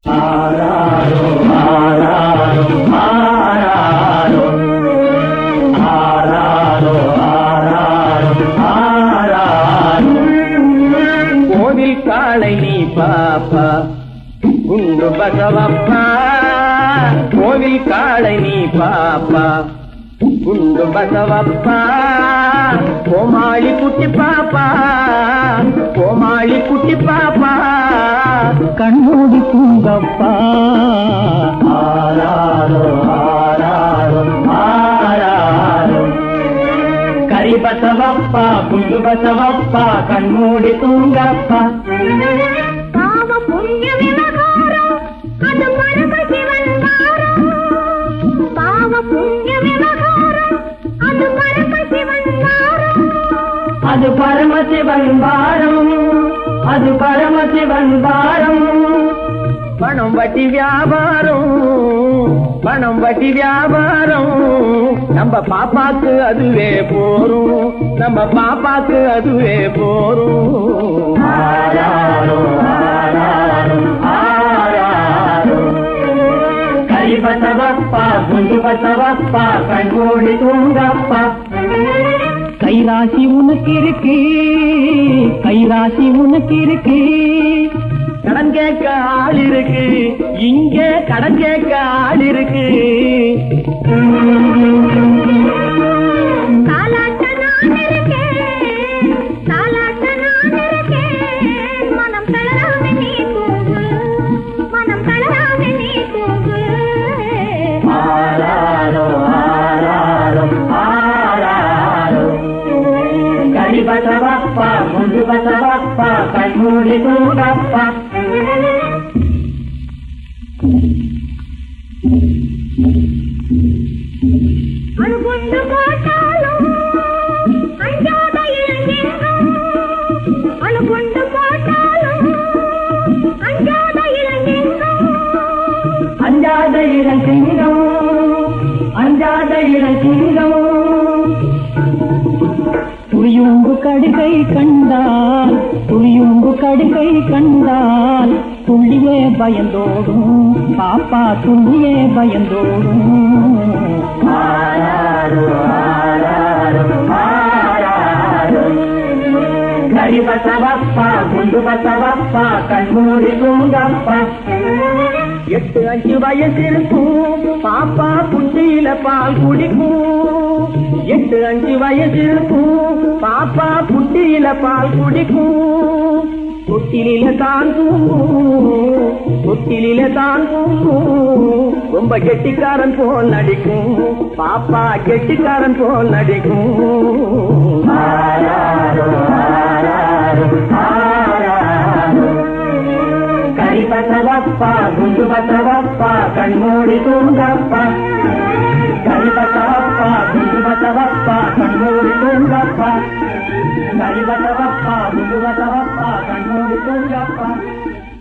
ஆராரோ ஆராரோ ஆராரோ ஆராரோ ஆராரோ ஆராரோ கோவில் காளை நீ பாப்பா குண்டு பசவப்பா கோவில் காளை நீ பாப்பா குண்டு பசவப்பா கோமாளி குட்டி பாப்பா கோமாளி குட்டி பாப்பா கண்மூடி தூங்கப்பா ஆராரோ ஆராரோ ஆராரோ கரி பசவப்பா குண்டு பசவப்பா கண்மூடி தூங்கப்பா பாவ புண்ணிய விவகாரம் அது மரப சிவன் வாரம் பாவ புண்ணிய விவகாரம் அது மரப சிவன் வாரம் அது பரமசிவன் வாரம் அது பரமசிவன் வாரம் பணம் வட்டி வியாபாரம் பணம் வட்டி வியாபாரம் நம்ம பாப்பாக்கு அதுவே போரும் நம்ம பாப்பாக்கு அதுவே போரும் ஆராரோ ஆராரோ ஆராரோ கை பசவப்பா குண்டு பசவப்பா கண்மூடி தூங்கப்பா கைராசி உனக்கு இருக்கு கைராசி உனக்கு இருக்கு கடன் கேட்க ஆள் இருக்கு இங்க கடன் கேட்க ஆள் இருக்கு தாலாட்ட நான் இருக்கேன் தாலாட்ட நான் இருக்கேன் மனம் தளராம நீ தூங்கு மனம் தளராம நீ தூங்கு ஆராரோ ஆராரோ ஆராரோ கடி பசவப்பா முண்டு பசவப்பா கண்மூடி தூங்கப்பா அணுகுண்டு போட்டாலும் அஞ்சாத இளைஞர்கள் அணுகுண்டு போட்டாலும் அஞ்சாத இளைஞர்கள் அஞ்சாத இளஞ்சிங்கம் அஞ்சாத இளஞ்சிங்கம் புளியும்பு கடுகை கண்டால் புளியும்பு கடுகை கண்டால் துள்ளியே பயந்தோடும் பாப்பா துள்ளியே பயந்தோடும் ஆராரோ ஆராரோ ஆராரோ கரி பசவப்பா குண்டு பசவப்பா கண்மூடி தூங்கப்பா எட்டு அஞ்சு வயசு இருக்கும் பாப்பா புண்டியில பால் குடிக்கும் எட்டு அஞ்சு வயசு இருக்கும் பாப்பா புண்டியில பால் குடிக்கும் தொட்டிலில தான் தூங்கும் தொட்டிலில தான் தூங்கும் ரொம்ப கெட்டிக்காரன் போல் நடிக்கும் பாப்பா கெட்டிக்காரன் போல் நடிக்கும் ஆராரோ ஆராரோ ஆராரோ கரி பசவப்பா குண்டு பசவப்பா கண்மூடி தூங்கப்பா கரி பசவப்பா குண்டு பசவப்பா கண்மூடி தூங்கப்பா கரி பசவப்பா குண்டு பசவப்பா கண்மூடி தூங்கப்பா